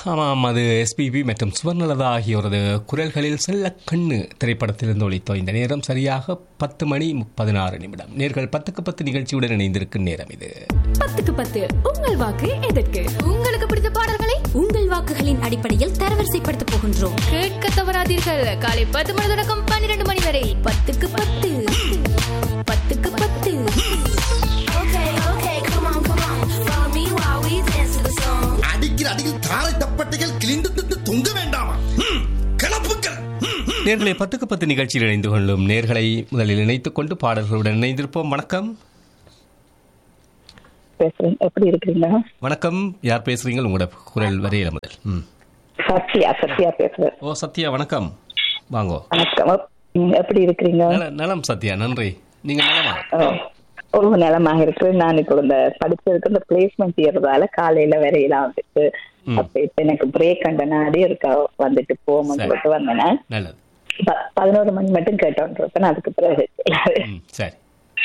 ஆமாம் அது எஸ்பிபி மற்றும் சுவர்ணலதா ஆகியோரது குரல்களில் செல்ல கண்ணு திரைப்படத்திலிருந்து ஒழித்தோ இந்த நேரம் சரியாக பத்து மணி பதினாறு நிமிடம் நேர்கள் பத்துக்கு பத்து நிகழ்ச்சியுடன் இணைந்திருக்கும் நேரம் இது பத்துக்கு பத்து உங்கள் வாக்கு எதற்கு உங்களுக்கு பிடித்த பாடல்களை உங்கள் வாக்குகளின் அடிப்படையில் தரவரிசைப்படுத்த போகின்றோம் கேட்க தவறாதீர்கள் காலை பத்து மணி தொடக்கம் பன்னிரண்டு மணி வரை பத்துக்கு பத்து பத்துக்கு பத்து அடிக்கிற அடியில் தாரை தப்பட்டைகள் கிழிந்து திட்டு தொங்க வேண்டாமா ம், கிளப்புக்கள் ம், ம். நேர்களை பத்துக்கு பத்து நிகழ்ச்சியில் இணைந்து கொள்ளும் நேர்களை முதலில் இணைத்துக் கொண்டு பாடல்களுடன் இணைந்திருப்போம் வணக்கம் பேசுறேன் எப்படி இருக்கிறீங்க வணக்கம் யார் பேசுறீங்க உங்களோட குரல் வரையில முதல் ம். சத்யா சத்யா பேசுறேன் ஓ சத்யா வணக்கம் வாங்கோ வணக்கம் எப்- ம், எப்படி இருக்கிறீங்க நல நலம் சத்யா நன்றி நீங்க நலமா ஓ, ஒரு நிலமாக இருக்கு நான் இப்போ இந்த படிச்சதுக்கு இந்த பிளேஸ்மெண்ட் ஏறதால காலையில வரையலாம் வந்துட்டு ம். அப்ப இப்ப எனக்கு பிரேக் அண்ட நாடி இருக்கா வந்துட்டு போகும்போது சரி. சொல்லிட்டு வந்தேன் நல்லது ப- பதினோரு மணி மட்டும் கேட்டோன்றப்ப அதுக்கு பிறகு ம் சரி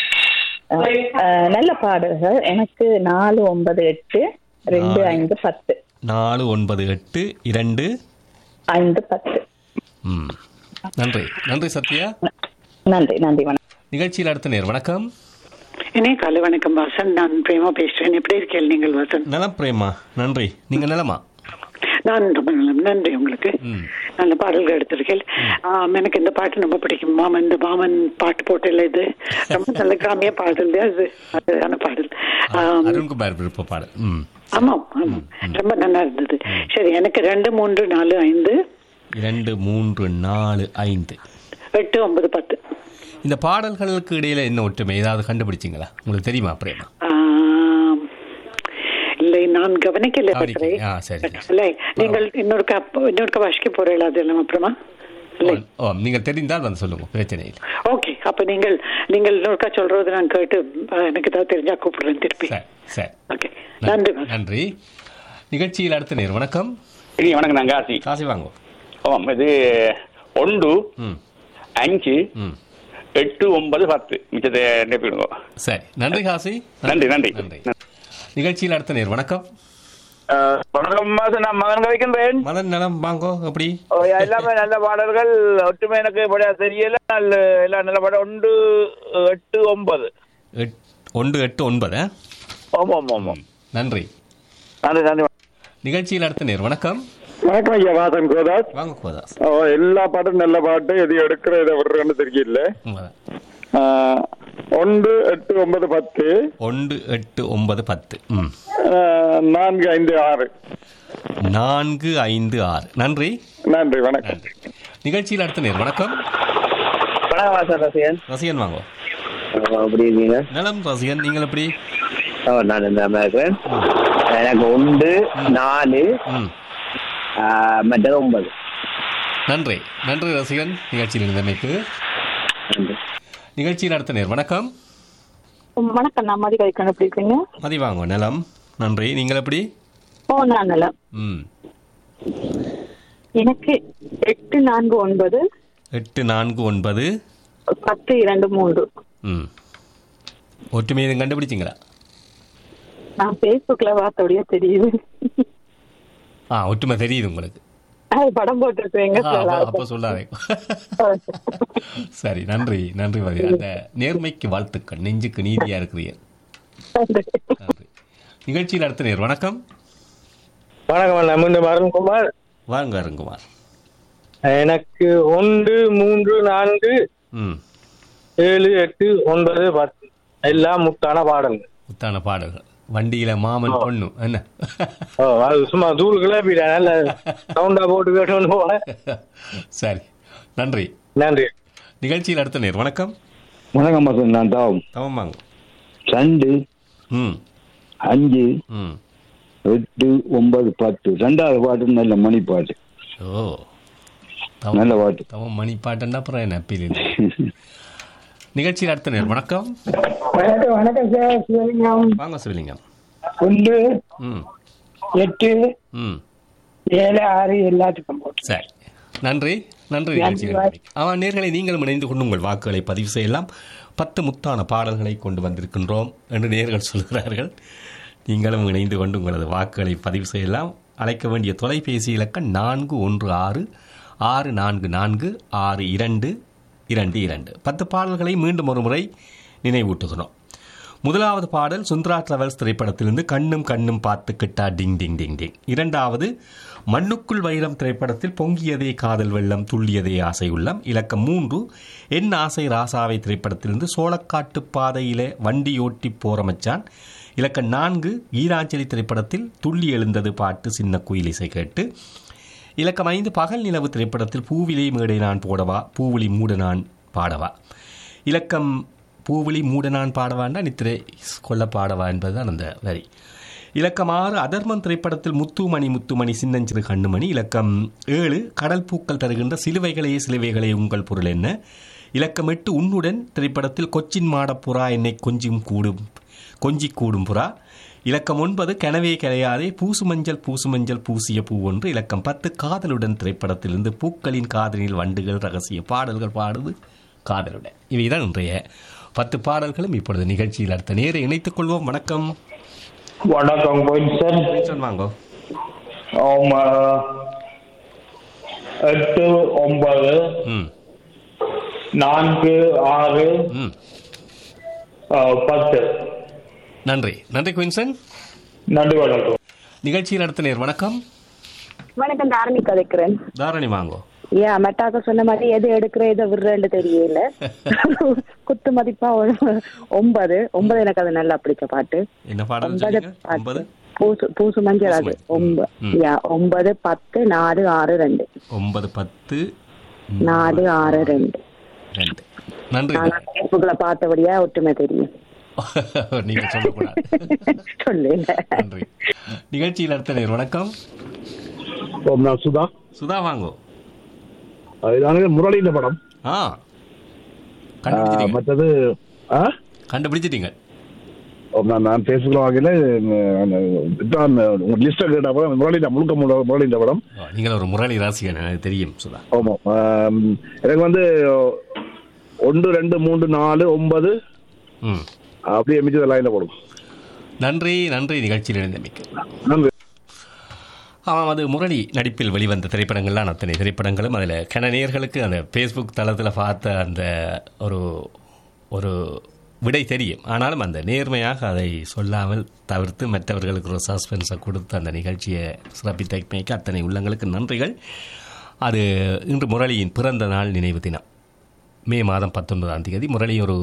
அஹ், அஹ், நல்ல பாடல்கள் எனக்கு நாலு ஒன்பது எட்டு ரெண்டு நாலு. ஐந்து பத்து நாலு ஒன்பது எட்டு இரண்டு ஐந்து பத்து ம் நன்றி நன்றி சத்யா நன்றி நன்றி வணக்கம் நிகழ்ச்சியில் அடுத்த நேர் வணக்கம் இனே காலை வணக்கம் வாசன் நான் பிரேமா பேசுறேன் எப்படி இருக்கீங்க நீங்கள் வாசன் நலம் பிரேமா நன்றி நீங்க நலமா நான் ரொம்ப நலம் நன்றி உங்களுக்கு ம் நல்ல பாடல்கள் எடுத்திருக்கேன் ஆம், எனக்கு இந்த பாட்டு ரொம்ப பிடிக்கும் மாமன் இந்த மாமன் பாட்டு போட்டில இது ரொம்ப நல்ல கிராமிய பாடல் அது அழகான பாடல் ஆம், அருண்குமார் விருப்ப பாடல் ம் ஆமாம் ஆமாம் ரொம்ப நல்லா இருந்தது சரி எனக்கு ரெண்டு மூன்று நாலு ஐந்து இரண்டு மூன்று நாலு ஐந்து எட்டு ஒன்பது பத்து இந்த பாடல்களுக்கு இடையில என்ன ஒற்றுமை ஏதாவது கண்டுபிடிச்சிங்களா உங்களுக்கு தெரியுமா பிரேமா ஆம், இல்லை நான் கவனிக்கல கவனிக்கல. பற்றே. ஆ, சரி, சரி. இல்லை நீங்கள் இன்னொரு இன்னொரு வாசிக்க போறீங்களா அதெல்லாம் அப்புறமா ஓ, ஓ நீங்கள் தெரிந்தால் வந்து சொல்லுங்க பிரச்சனை இல்லை ஓகே அப்ப நீங்கள் நீங்கள் இன்னொருக்கா சொல்றது நான் கேட்டு அஹ், எனக்கு ஏதாவது தெரிஞ்சா கூப்பிடுறேன் திருப்பி சரி சரி ஓகே நன்றி நன்றி நிகழ்ச்சியில் அடுத்த நேர் வணக்கம் இனி வணக்கம் நான் காசி காசி வாங்கோ ஆமாம் இது ஒன்று ம் அஞ்சு ம் எட்டு ஒன்பது பத்து மிச்சத்தை நிரப்பிடுங்க சரி நன்றி காசி நன்றி, நன்றி. நன்றி நிகழ்ச்சியில் அடுத்த நேர் வணக்கம் அஹ், வணக்கம் மாசு நான் மகன் கவிக்கின்றேன் மதன் நலம் வாங்கோ எப்படி ஓ, எல்லாமே நல்ல பாடல்கள் ஒற்றுமை எனக்கு இப்படியா தெரியல நல்ல எல்லாம் நல்ல பாடம் ஒன்று எட்டு ஒன்பது எட் ஒன்று எட்டு ஒன்பது ஆ? ஆமாம் ஆமாம் ஆமாம் நன்றி நன்றி நன்றி நிகழ்ச்சியில் அடுத்த நேர் வணக்கம் வணக்கம் ஐயா வாசன் கோதாஸ் வாங்க கோதாஸ் ஓ, எல்லா பாட்டும் நல்ல பாட்டு எது எடுக்கிற இதை விடுறேன்னு தெரியல உண்மைதான். ஆ, ஒன்று எட்டு ஒன்பது பத்து ஒன்று எட்டு ஒன்பது பத்து ம் ஆ, நான்கு ஐந்து ஆறு நான்கு ஐந்து ஆறு நன்றி நன்றி வணக்கம் நன்றி நிகழ்ச்சியில் அடுத்த நேர் வணக்கம் வணக்கம் வாசன் ரசிகன் ரசிகன் வாங்கோ அப்படி இருக்கீங்க நலம் ரசிகன் நீங்கள் எப்படி ஓ நான் இந்த இருக்கிறேன் எனக்கு ஒன்று நாலு ம் மற்றது ஒன்பது நன்றி நன்றி ரசிகன் நிகழ்ச்சியில் இருந்தமைக்கு நிகழ்ச்சியில் அடுத்த நேர் வணக்கம் வணக்கம் நான் மதி கழிக்கணும் எப்படி இருக்கீங்க மதி வாங்கோ நலம் நன்றி நீங்கள் எப்படி ஓ நான் நல்லா ம் எனக்கு எட்டு நான்கு ஒன்பது எட்டு நான்கு ஒன்பது பத்து இரண்டு மூன்று ம் ஒற்றுமை எதுவும் கண்டுபிடிச்சிங்களா நான் பேஸ்புக்ல பார்த்தோடைய தெரியுது ஆ ஒற்றுமை தெரியுது உங்களுக்கு அது படம் போட்டிருக்கு எங்க ஆ, அப்ப- அப்ப சொல்லாதே சரி நன்றி நன்றி மதி அந்த நேர்மைக்கு வாழ்த்துக்கள் நெஞ்சுக்கு நீதியா இருக்கிறீர்கள் நன்றி நிகழ்ச்சியில் அடுத்த நேர் வணக்கம் வணக்கம் நான் மீண்டும் அருண்குமார் வாங்க அருங்குமார் எனக்கு ஒன்று மூன்று நான்கு ம் ஏழு எட்டு ஒன்பது பத்து எல்லாம் முத்தான பாடல்கள் புத்தான பாடல்கள் வண்டியில மாமன் பொண்ணு என்ன ஓ அது சும்மா தூள் கிளப்பிட்டா நல்ல சவுண்டா போட்டு கேட்டோன்னு போனேன் சரி நன்றி நன்றி நிகழ்ச்சியில் அடுத்த நேர் வணக்கம் வணக்கம் மாசன் நான் தாவும் தவம் வாங்க ரெண்டு ம் அஞ்சு ம் எட்டு ஒன்பது பத்து ரெண்டாவது பாட்டு நல்ல மணி பாட்டு ஓ நல்ல பாட்டு தவம் மணி பாட்டுன்னா அப்புறம் என்ன அப்பீல் நிகழ்ச்சியில் அடுத்த நேர் வணக்கம் வணக்கம் வணக்கம் சார் சிவலிங்கம் வாங்க சிவலிங்கம் ஒன்று ம் எட்டு ம் ஏழு ஆறு எல்லாத்துக்கும் போட்டு சரி நன்றி நன்றி நிகழ்ச்சியில் ஆமாம் நேர்களை நீங்களும் இணைந்து கொண்டு உங்கள் வாக்குகளை பதிவு செய்யலாம் பத்து முத்தான பாடல்களை கொண்டு வந்திருக்கின்றோம் என்று நேர்கள் சொல்கிறார்கள் நீங்களும் இணைந்து கொண்டு உங்களது வாக்குகளை பதிவு செய்யலாம் அழைக்க வேண்டிய தொலைபேசி இலக்கம் நான்கு ஒன்று ஆறு ஆறு நான்கு நான்கு ஆறு இரண்டு இரண்டு இரண்டு பத்து பாடல்களை மீண்டும் ஒரு முறை நினைவூட்டுகிறோம் முதலாவது பாடல் சுந்தரா டிராவல்ஸ் திரைப்படத்திலிருந்து கண்ணும் கண்ணும் பார்த்து கிட்டா டிங் டிங் டிங் டிங் இரண்டாவது மண்ணுக்குள் வைரம் திரைப்படத்தில் பொங்கியதே காதல் வெள்ளம் துள்ளியதே ஆசை உள்ளம் இலக்கம் மூன்று என் ஆசை ராசாவை திரைப்படத்திலிருந்து சோளக்காட்டு பாதையிலே வண்டி ஓட்டி போற மச்சான் இலக்கம் நான்கு ஈராஞ்சலி திரைப்படத்தில் துள்ளி எழுந்தது பாட்டு சின்ன குயில் இசை கேட்டு இலக்கம் ஐந்து பகல் நிலவு திரைப்படத்தில் பூவிலே மேடை நான் போடவா பூவிலி மூட நான் பாடவா இலக்கம் பூவிலி மூட நான் பாடவாண்டா நித்திரை கொல்ல பாடவா என்பதுதான் அந்த வரி இலக்கம் ஆறு அதர்மம் திரைப்படத்தில் முத்துமணி முத்துமணி சின்னஞ்சிறு கண்ணுமணி இலக்கம் ஏழு கடல் பூக்கள் தருகின்ற சிலுவைகளே சிலுவைகளே உங்கள் பொருள் என்ன இலக்கம் எட்டு உன்னுடன் திரைப்படத்தில் கொச்சின் மாடப்புறா என்னை கொஞ்சியும் கூடும் கொஞ்சி கூடும் புறா இலக்கம் ஒன்பது கனவே கரையாதே பூசு மஞ்சள் பூசு மஞ்சள் பூசிய பூ ஒன்று இலக்கம் பத்து காதலுடன் திரைப்படத்திலிருந்து பூக்களின் காதலில் வண்டுகள் ரகசிய பாடல்கள் பாடுது காதலுடன் இவைதான் இன்றைய பத்து பாடல்களும் இப்பொழுது நிகழ்ச்சியில் அடுத்த நேரை இணைத்துக் கொள்வோம் வணக்கம் வணக்கம் கோயின்சன் வின்சன் வாங்கோ ஆமா எட்டு ஒன்பது ம் நான்கு ஆறு ம் அஹ், பத்து நன்றி நன்றி குயின்சன் நன்றி வணக்கம் நிகழ்ச்சியில் அடுத்த நேர் வணக்கம் வணக்கம் தாரணி கதைக்கிறேன் தாரணி வாங்கோ ஏன் மெட்டாக்க சொன்ன மாதிரி எது எடுக்கிற எதை விடுறேன்னு தெரியல குத்து மதிப்பா ஒரு ஒன்பது ஒன்பது எனக்கு அது நல்லா பிடிச்ச பாட்டு என்ன பாடல் ஒன்பது சொன்னீங்க? பாட்டு. ஒன்பது பூசு பூசு மஞ்சள் அது பூசு மஞ்சள். ஒன்பது ம். யா ஒன்பது பத்து நாலு ஆறு ரெண்டு ஒன்பது பத்து நாலு ஆறு ரெண்டு ரெண்டு நன்றி நான் பேஸ்புக்ல பார்த்தபடியா ஒற்றுமை தெரியும் நீங்க சொல்லக்கூடாது சொல்லுங்க நன்றி நிகழ்ச்சியில் அடுத்த நேர் வணக்கம் ஓம் நான் சுதா சுதா வாங்கோ இதானது முரளியின் படம் ஆ ஆ, கண்டுபிடிச்சிட்டீங்க மற்றது ஆ கண்டுபிடிச்சிட்டீங்க ஓம் நான் நான் பேசுகிற வகையில் இதான் உங்க லிஸ்ட்டை கேட்ட படம் முரளியின் முழுக்க முழு- முரளியின் படம் ஓ, நீங்கள் ஒரு முரளி ராசிகன் எனக்கு தெரியும் சுதா ஆமாம் ஆம், எனக்கு வந்து ஒன்று ரெண்டு மூன்று நாலு ஒன்பது ம் அப்படியே மிச்சத லைனில் போடும் நன்றி நன்றி நிகழ்ச்சியில் இணைந்தமைக்கு நன்றி ஆமாம் அது முரளி நடிப்பில் வெளிவந்த திரைப்படங்கள்லாம் அத்தனை திரைப்படங்களும் அதில் கன நேயர்களுக்கு அந்த ஃபேஸ்புக் தளத்தில் பார்த்த அந்த ஒரு ஒரு விடை தெரியும் ஆனாலும் அந்த நேர்மையாக அதை சொல்லாமல் தவிர்த்து மற்றவர்களுக்கு ஒரு சஸ்பென்ஸை கொடுத்து அந்த நிகழ்ச்சியை சிறப்பித்தமைக்கு அத்தனை உள்ளங்களுக்கு நன்றிகள் அது இன்று முரளியின் பிறந்த நாள் நினைவு தினம் மே மாதம் பத்தொன்பதாம் தேதி முரளி ஒரு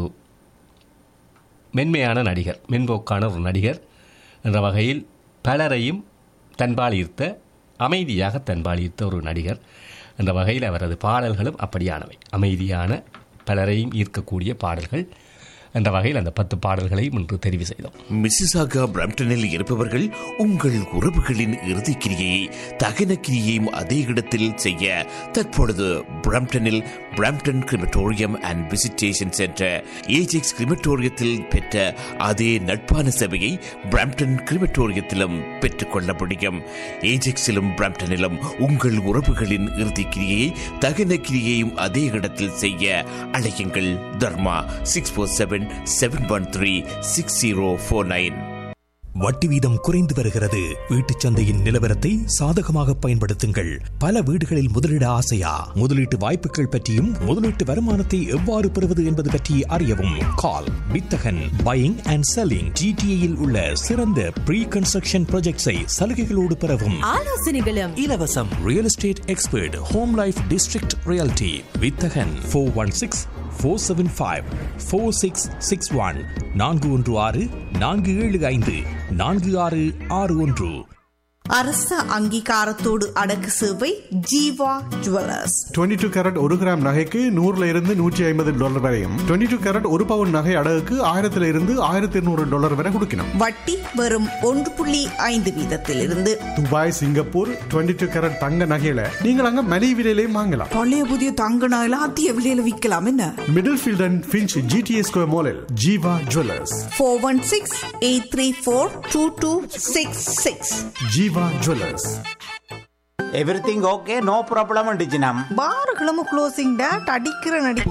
மென்மையான நடிகர் மென்போக்கான ஒரு நடிகர் என்ற வகையில் பலரையும் தன்பால் ஈர்த்த அமைதியாக தன்பால் ஈர்த்த ஒரு நடிகர் என்ற வகையில் அவரது பாடல்களும் அப்படியானவை அமைதியான பலரையும் ஈர்க்கக்கூடிய பாடல்கள் என்ற வகையில் அந்த பத்து பாடல்களையும் இன்று தெரிவு செய்தோம் மிசிசாகா பிரம்டனில் இருப்பவர்கள் உங்கள் உறவுகளின் இறுதிக்கிரியை தகன கிரியையும் அதே இடத்தில் செய்ய தற்பொழுது பிரம்டனில் Brampton crematorium and visitation centre Ajax கிரிமட்டோரியத்தில் பெற்ற அதே நட்பான சேவையை பிரம்டன் கிரிமட்டோரியத்திலும் பெற்றுக்கொள்ள முடியும் ஏஜெக்ஸிலும் பிரம்டனிலும் உங்கள் உறவுகளின் இறுதிக்கிரியை தகன கிரியையும் அதே இடத்தில் செய்ய அழையுங்கள் Dharma six four seven seven one three six zero four nine வட்டி வீதம் குறைந்து வருகிறது வீட்டுச் சந்தையின் நிலவரத்தை சாதகமாக பயன்படுத்துங்கள் பல வீடுகளில் முதலீட ஆசையா முதலீட்டு வாய்ப்புகள் பற்றியும் முதலீட்டு வருமானத்தை எவ்வாறு பெறுவது என்பது பற்றி அறியவும் கால் வித்தகன் பையிங் அண்ட் செல்லிங் ஜிடிஏயில் உள்ள சிறந்த ப்ரீ கன்ஸ்ட்ரக்ஷன் ப்ராஜெக்ட்ஸை சலுகைகளோடு பெறவும் ஆலோசனைகளும் இலவசம் real estate expert home life district realty வித்தகன் four one six four seven five four six six one நான்கு ஒன்று ஆறு நான்கு ஏழு ஐந்து நான்கு ஆறு ஆறு ஒன்று அரச அங்கீகாரத்தோடு அடக்கு சேவை ஜீவா ஜுவல்லர்ஸ் 22 டூ கேரட் ஒரு கிராம் நகைக்கு நூறுல இருந்து நூற்றி ஐம்பது டாலர் வரையும் 22 டூ கேரட் ஒரு பவுன் நகை அடகுக்கு ஆயிரத்துல இருந்து ஆயிரத்தி இருநூறு டாலர் வரை கொடுக்கணும் வட்டி வெறும் ஒன்று புள்ளி ஐந்து வீதத்திலிருந்து துபாய் சிங்கப்பூர் 22 டூ கேரட் தங்க நகையில நீங்கள் அங்க மலிவு விலையிலையும் வாங்கலாம் பழைய புதிய தங்க நகையில அதிக விலையில விற்கலாம் என்ன Middlefield and Finch GTA square மாலில் Jeeva jewellers four one six eight three four two two six six Jeeva jewellers everything okay no problem அண்டிச்சினம் பார்களும் க்ளோசிங் டேட் அடிக்கிற நடி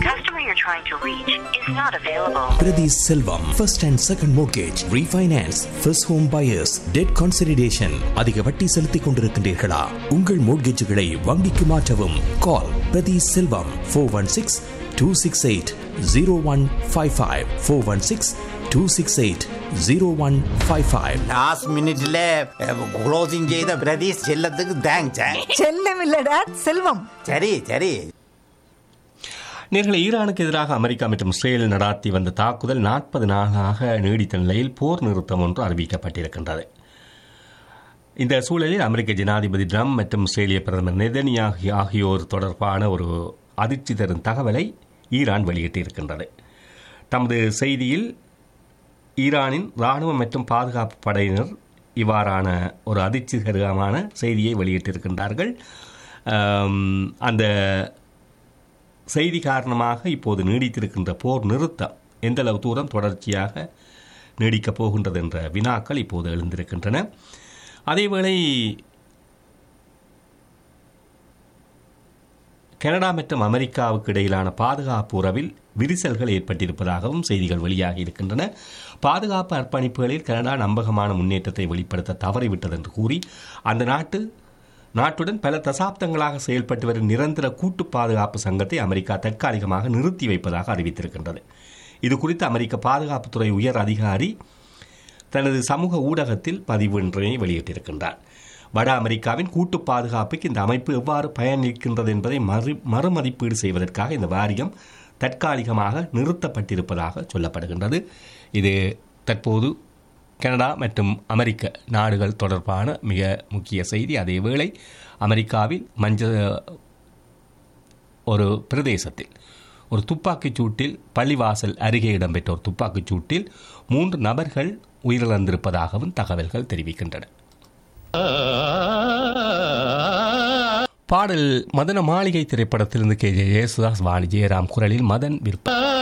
Priti Selvam, first and second mortgage, refinance, first home buyers, debt consolidation. அதிக வட்டி செலுத்திக் கொண்டிருக்கின்றீர்களா உங்கள் மோட்கேஜுகளை வங்கிக்கு மாற்றவும் call Prathi Selvam four one six two six eight zero one five five four one six two six eight zero one five five last மினிட்ல closing செய்த பிரதீஷ் செல்லத்துக்கு thanks செல்லம் இல்ல டேட் செல்வம் சரி சரி நேர்களை ஈரானுக்கு எதிராக அமெரிக்கா மற்றும் இஸ்ரேல் நடாத்தி வந்த தாக்குதல் நாற்பது நாளாக நீடித்த நிலையில் போர் நிறுத்தம் ஒன்று அறிவிக்கப்பட்டிருக்கின்றது இந்த சூழலில் அமெரிக்க ஜனாதிபதி ட்ரம்ப் மற்றும் இஸ்ரேலிய பிரதமர் நெதனியாகி ஆகியோர் தொடர்பான ஒரு அதிர்ச்சி தரும் தகவலை ஈரான் வெளியிட்டிருக்கின்றது தமது செய்தியில் ஈரானின் இராணுவ மற்றும் பாதுகாப்பு படையினர் இவ்வாறான ஒரு அதிர்ச்சிகரமான செய்தியை வெளியிட்டிருக்கின்றார்கள் ஆம், அந்த செய்தி காரணமாக இப்போது நீடித்திருக்கின்ற போர் நிறுத்தம் எந்த அளவு தூரம் தொடர்ச்சியாக நீடிக்கப் போகின்றது என்ற வினாக்கள் இப்போது எழுந்திருக்கின்றன அதேவேளை கனடா மற்றும் அமெரிக்காவுக்கு இடையிலான பாதுகாப்பு உறவில் விரிசல்கள் ஏற்பட்டிருப்பதாகவும் செய்திகள் வெளியாகி இருக்கின்றன பாதுகாப்பு அர்ப்பணிப்புகளில் கனடா நம்பகமான முன்னேற்றத்தை வெளிப்படுத்த தவறிவிட்டது என்று கூறி அந்த நாட்டு நாட்டுடன் பல தசாப்தங்களாக செயல்பட்டு வரும் நிரந்தர கூட்டு பாதுகாப்பு சங்கத்தை அமெரிக்கா தற்காலிகமாக நிறுத்தி வைப்பதாக அறிவித்திருக்கின்றது இது குறித்து அமெரிக்க பாதுகாப்புத்துறை உயர் அதிகாரி தனது சமூக ஊடகத்தில் பதிவு ஒன்றினை வெளியிட்டிருக்கின்றார் வட அமெரிக்காவின் கூட்டு பாதுகாப்புக்கு இந்த அமைப்பு எவ்வாறு பயனளிக்கின்றது என்பதை மறு மறுமதிப்பீடு செய்வதற்காக இந்த வாரியம் தற்காலிகமாக நிறுத்தப்பட்டிருப்பதாக சொல்லப்படுகின்றது இது தற்போது கனடா மற்றும் அமெரிக்க நாடுகள் தொடர்பான மிக முக்கிய செய்தி அதேவேளை அமெரிக்காவில் மஞ்ச ஒரு பிரதேசத்தில் ஒரு துப்பாக்கிச் சூட்டில் பள்ளிவாசல் அருகே இடம்பெற்ற ஒரு துப்பாக்கிச் சூட்டில் மூன்று நபர்கள் உயிரிழந்திருப்பதாகவும் தகவல்கள் தெரிவிக்கின்றன பாடல் மதன மாளிகை திரைப்படத்திலிருந்து கே ஜே ஜெயசுதாஸ் வாணி ஜெயராம் குரலில் மதன் விருப்பம்